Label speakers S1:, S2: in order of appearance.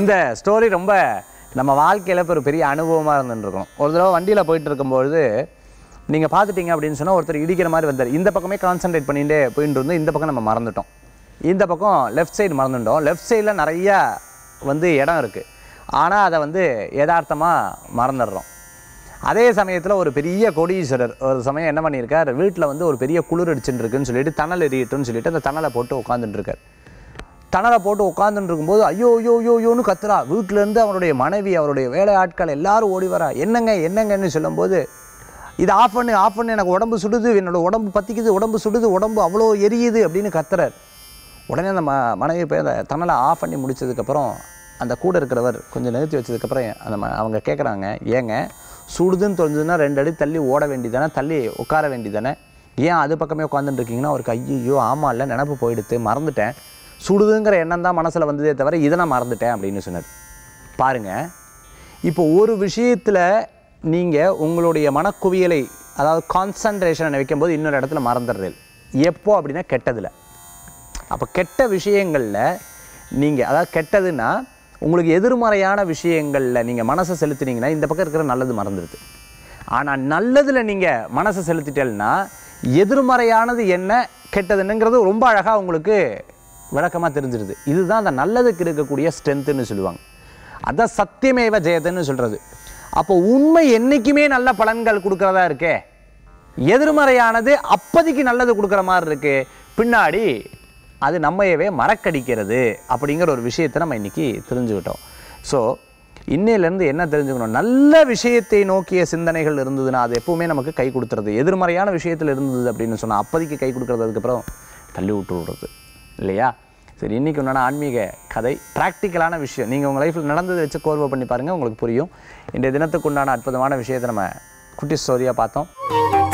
S1: இந்த ஸ்டோரி ரொம்ப நம்ம வாழ்க்கையில் இப்போ ஒரு பெரிய அனுபவமாக இருந்துருக்கும் ஒரு தடவை வண்டியில் போயிட்டு இருக்கும்பொழுது நீங்கள் பார்த்துட்டீங்க அப்படின்னு சொன்னால் ஒருத்தர் இடிக்கிற மாதிரி வந்தார் இந்த பக்கமே கான்சென்ட்ரேட் பண்ணிட்டு போயிட்டு இருந்தோம் இந்த பக்கம் நம்ம மறந்துட்டோம் இந்த பக்கம் லெஃப்ட் சைடு மறந்துட்டோம் லெஃப்ட் சைடில் நிறையா வந்து இடம் இருக்குது ஆனால் அதை வந்து யதார்த்தமாக மறந்துடுறோம் அதே சமயத்தில் ஒரு பெரிய கோடீஸ்வரர் ஒரு சமயம் என்ன பண்ணியிருக்கார் வீட்டில் வந்து ஒரு பெரிய குளிர் அடிச்சுட்டு இருக்குன்னு சொல்லிட்டு தணல் எரியட்டும்னு சொல்லிட்டு அந்த தணலை போட்டு உட்காந்துட்டு இருக்கார் தணலை போட்டு உட்காந்துட்டு இருக்கும்போது ஐயோ ஐயோ ஐயோ ஐயோன்னு கத்துறா வீட்டிலேருந்து அவருடைய மனைவி அவருடைய வேலை ஆட்கள் எல்லாரும் ஓடி வரா என்னங்க என்னங்கன்னு சொல்லும்போது இது ஆஃப் பண்ணு ஆஃப் பண்ணு எனக்கு உடம்பு சுடுது என்னோட உடம்பு பற்றிக்குது உடம்பு சுடுது உடம்பு அவ்வளோ எரியுது அப்படின்னு கத்துறார் உடனே அந்த ம மனைவி போய் அந்த தணலை ஆஃப் பண்ணி முடிச்சதுக்கப்புறம் அந்த கூட இருக்கிறவர் கொஞ்சம் நிறுத்தி வச்சதுக்கப்புறம் அந்த ம அவங்க கேட்குறாங்க ஏங்க சுடுதுன்னு தெரிஞ்சதுன்னா ரெண்டு அடி தள்ளி ஓட வேண்டியதானே தள்ளி உட்கார வேண்டியதானே ஏன் அது பக்கமே உட்காந்துட்டு இருக்கீங்கன்னா அவருக்கு ஐயோ ஆமாம் இல்லை நினப்பு போயிடுத்து மறந்துட்டேன் சுடுதுங்கிற எண்ணம் தான் மனசில் வந்ததே தவிர இதை நான் மறந்துட்டேன் அப்படின்னு சொன்னார் பாருங்க இப்போ ஒரு விஷயத்தில் நீங்கள் உங்களுடைய மனக்குவியலை அதாவது கான்சன்ட்ரேஷனை வைக்கும்போது இன்னொரு இடத்துல மறந்துடுறீர்கள் எப்போ அப்படின்னா கெட்டதில் அப்போ கெட்ட விஷயங்களில் நீங்கள் அதாவது கெட்டதுன்னா உங்களுக்கு எதிர்மறையான விஷயங்களில் நீங்கள் மனசை செலுத்துனீங்கன்னா இந்த பக்கம் இருக்கிற நல்லது மறந்துடுது ஆனால் நல்லதில் நீங்கள் மனசை செலுத்திட்டேன்னா எதிர்மறையானது என்ன கெட்டதுன்னுங்கிறது ரொம்ப அழகாக உங்களுக்கு விளக்கமாக தெரிஞ்சிருது இதுதான் அந்த நல்லதுக்கு இருக்கக்கூடிய ஸ்ட்ரென்த்துன்னு சொல்லுவாங்க அதான் சத்தியமேவ ஜெயத்துன்னு சொல்கிறது அப்போ உண்மை என்றைக்குமே நல்ல பலன்கள் கொடுக்கறதா இருக்கே எதிர்மறையானது அப்போதைக்கு நல்லது கொடுக்குற மாதிரி இருக்கு பின்னாடி அது நம்மையவே மறக்கடிக்கிறது அப்படிங்கிற ஒரு விஷயத்தை நம்ம இன்னைக்கு தெரிஞ்சுக்கிட்டோம் ஸோ இன்னையிலேருந்து என்ன தெரிஞ்சுக்கணும் நல்ல விஷயத்தை நோக்கிய சிந்தனைகள் இருந்ததுன்னா அது எப்பவுமே நமக்கு கை கொடுத்துறது எதிர்மறையான விஷயத்தில் இருந்தது அப்படின்னு சொன்னால் அப்போதைக்கு கை கொடுக்குறது அதுக்கப்புறம் தள்ளி விட்டு விடுறது இல்லையா சரி இன்றைக்கி உண்டான ஆன்மீக கதை ப்ராக்டிக்கலான விஷயம் நீங்கள் உங்கள் லைஃப்பில் நடந்ததை வச்சு கோர்வை பண்ணி பாருங்கள் உங்களுக்கு புரியும் இன்றைய தினத்துக்கு உண்டான அற்புதமான விஷயத்தை நம்ம குட்டி ஸ்டோரியாக பார்த்தோம்